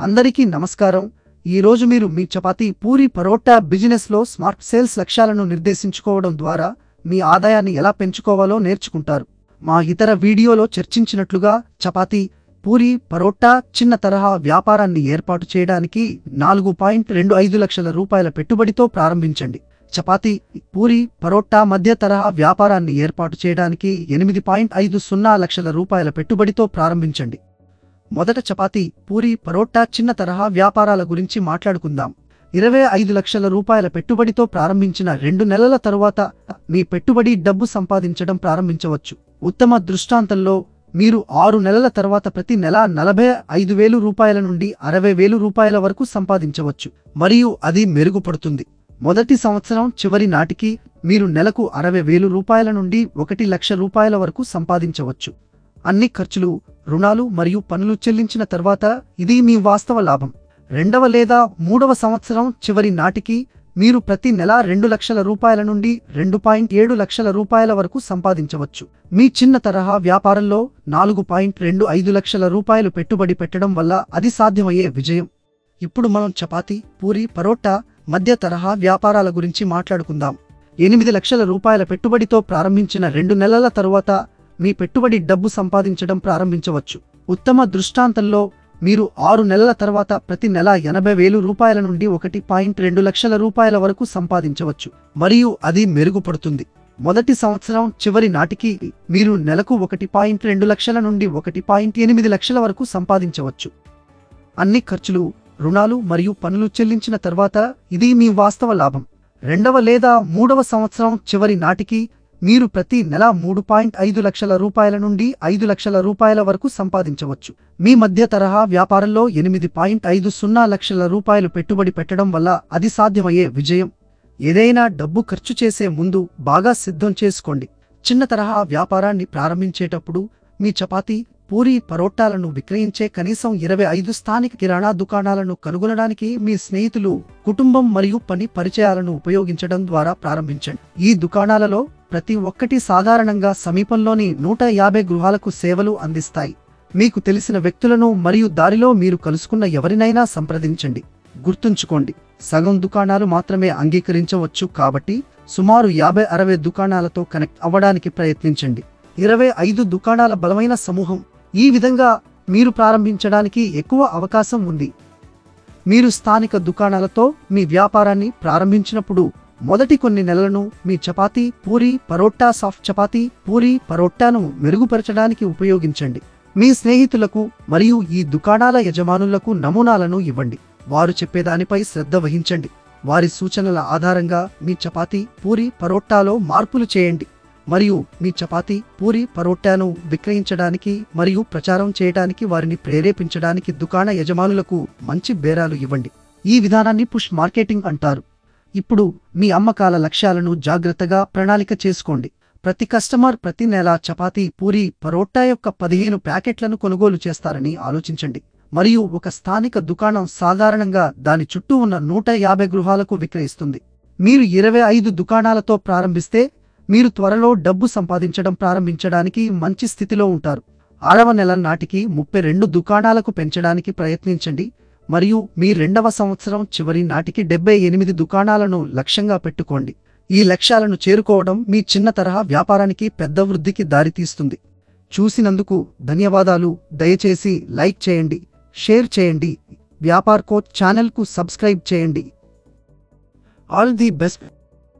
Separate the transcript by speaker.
Speaker 1: అందరికీ నమస్కారం ఈ రోజు మీరు మీ చపాతీ పూరి పరోటా బిజినెస్లో స్మార్ట్ సేల్స్ లక్ష్యాలను నిర్దేశించుకోవడం ద్వారా మీ ఆదాయాన్ని ఎలా పెంచుకోవాలో నేర్చుకుంటారు మా ఇతర వీడియోలో చర్చించినట్లుగా చపాతీ పూరి పరోటా చిన్న తరహా వ్యాపారాన్ని ఏర్పాటు చేయడానికి నాలుగు పాయింట్ రెండు ఐదు లక్షల రూపాయల పెట్టుబడితో ప్రారంభించండి చపాతీ పూరి పరోటా మధ్య తరహా వ్యాపారాన్ని ఏర్పాటు చేయడానికి ఎనిమిది పాయింట్ ఐదు సున్నా లక్షల రూపాయల పెట్టుబడితో ప్రారంభించండి మొదట చపాతీ పూరి పరోటా చిన్న తరహా వ్యాపారాల గురించి మాట్లాడుకుందాం ఇరవై ఐదు లక్షల రూపాయల పెట్టుబడితో ప్రారంభించిన రెండు నెలల తరువాత మీ పెట్టుబడి డబ్బు సంపాదించడం ప్రారంభించవచ్చు ఉత్తమ దృష్టాంతంలో మీరు ఆరు నెలల తర్వాత ప్రతి నెల నలభై ఐదు వేలు రూపాయల నుండి అరవై వేలు రూపాయల వరకు సంపాదించవచ్చు మరియు అది మెరుగుపడుతుంది మొదటి సంవత్సరం చివరి నాటికి మీరు నెలకు అరవై వేలు రూపాయల నుండి ఒకటి లక్ష రూపాయల వరకు సంపాదించవచ్చు అన్ని ఖర్చులు రుణాలు మరియు పనులు చెల్లించిన తర్వాత ఇది మీ వాస్తవ లాభం రెండవ లేదా మూడవ సంవత్సరం చివరి నాటికి మీరు ప్రతి నెల రెండు లక్షల రూపాయల నుండి రెండు పాయింట్ ఏడు లక్షల రూపాయల వరకు సంపాదించవచ్చు మీ చిన్న తరహా వ్యాపారంలో నాలుగు పాయింట్ రెండు ఐదు లక్షల రూపాయలు పెట్టుబడి పెట్టడం వల్ల అది సాధ్యమయ్యే విజయం ఇప్పుడు మనం చపాతీ పూరి పరోటా మధ్య తరహా వ్యాపారాల గురించి మాట్లాడుకుందాం ఎనిమిది లక్షల రూపాయల పెట్టుబడితో ప్రారంభించిన రెండు నెలల తరువాత మీ పెట్టుబడి డబ్బు సంపాదించడం ప్రారంభించవచ్చు ఉత్తమ దృష్టాంతంలో మీరు ఆరు నెలల తర్వాత ప్రతి నెల ఎనభై వేలు రూపాయల నుండి ఒకటి పాయింట్ రెండు లక్షల రూపాయల వరకు సంపాదించవచ్చు మరియు అది మెరుగుపడుతుంది మొదటి సంవత్సరం చివరి నాటికి మీరు నెలకు ఒకటి పాయింట్ రెండు లక్షల నుండి ఒకటి పాయింట్ ఎనిమిది లక్షల వరకు సంపాదించవచ్చు అన్ని ఖర్చులు రుణాలు మరియు పనులు చెల్లించిన తర్వాత ఇది మీ వాస్తవ లాభం రెండవ లేదా మూడవ సంవత్సరం చివరి నాటికి మీరు ప్రతి నెల మూడు పాయింట్ ఐదు లక్షల రూపాయల నుండి ఐదు లక్షల రూపాయల వరకు సంపాదించవచ్చు మీ మధ్య తరహా వ్యాపారంలో ఎనిమిది పాయింట్ ఐదు సున్నా లక్షల రూపాయలు పెట్టుబడి పెట్టడం వల్ల అది సాధ్యమయ్యే విజయం ఏదైనా డబ్బు ఖర్చు చేసే ముందు బాగా సిద్ధం చేసుకోండి చిన్న తరహా వ్యాపారాన్ని ప్రారంభించేటప్పుడు మీ చపాతీ పూరి పరోటాలను విక్రయించే కనీసం ఇరవై ఐదు స్థానిక కిరాణా దుకాణాలను కనుగొనడానికి మీ స్నేహితులు కుటుంబం మరియు పని పరిచయాలను ఉపయోగించడం ద్వారా ప్రారంభించండి ఈ దుకాణాలలో ప్రతి ఒక్కటి సాధారణంగా సమీపంలోని నూట యాభై గృహాలకు సేవలు అందిస్తాయి మీకు తెలిసిన వ్యక్తులను మరియు దారిలో మీరు కలుసుకున్న ఎవరినైనా సంప్రదించండి గుర్తుంచుకోండి సగం దుకాణాలు మాత్రమే అంగీకరించవచ్చు కాబట్టి సుమారు యాభై అరవై దుకాణాలతో కనెక్ట్ అవ్వడానికి ప్రయత్నించండి ఇరవై ఐదు దుకాణాల బలమైన సమూహం ఈ విధంగా మీరు ప్రారంభించడానికి ఎక్కువ అవకాశం ఉంది మీరు స్థానిక దుకాణాలతో మీ వ్యాపారాన్ని ప్రారంభించినప్పుడు మొదటి కొన్ని నెలలను మీ చపాతీ పూరి పరోటా సాఫ్ట్ చపాతీ పూరి పరోటాను మెరుగుపరచడానికి ఉపయోగించండి మీ స్నేహితులకు మరియు ఈ దుకాణాల యజమానులకు నమూనాలను ఇవ్వండి వారు చెప్పేదానిపై శ్రద్ధ వహించండి వారి సూచనల ఆధారంగా మీ చపాతీ పూరి పరోటాలో మార్పులు చేయండి మరియు మీ చపాతీ పూరి పరోటాను విక్రయించడానికి మరియు ప్రచారం చేయడానికి వారిని ప్రేరేపించడానికి దుకాణ యజమానులకు మంచి బేరాలు ఇవ్వండి ఈ విధానాన్ని పుష్ మార్కెటింగ్ అంటారు ఇప్పుడు మీ అమ్మకాల లక్ష్యాలను జాగ్రత్తగా ప్రణాళిక చేసుకోండి ప్రతి కస్టమర్ ప్రతి నెల చపాతీ పూరి పరోటా యొక్క పదిహేను ప్యాకెట్లను కొనుగోలు చేస్తారని ఆలోచించండి మరియు ఒక స్థానిక దుకాణం సాధారణంగా దాని చుట్టూ ఉన్న నూట యాభై గృహాలకు విక్రయిస్తుంది మీరు ఇరవై ఐదు దుకాణాలతో ప్రారంభిస్తే మీరు త్వరలో డబ్బు సంపాదించడం ప్రారంభించడానికి మంచి స్థితిలో ఉంటారు ఆరవ నెల నాటికి ముప్పై రెండు దుకాణాలకు పెంచడానికి ప్రయత్నించండి మరియు మీ రెండవ సంవత్సరం చివరి నాటికి డెబ్బై ఎనిమిది దుకాణాలను లక్ష్యంగా పెట్టుకోండి ఈ లక్ష్యాలను చేరుకోవడం మీ చిన్న తరహా వ్యాపారానికి పెద్ద వృద్ధికి దారితీస్తుంది చూసినందుకు ధన్యవాదాలు దయచేసి లైక్ చేయండి షేర్ చేయండి వ్యాపార్ కోచ్ ఛానల్కు సబ్స్క్రైబ్ చేయండి ఆల్ ది బెస్ట్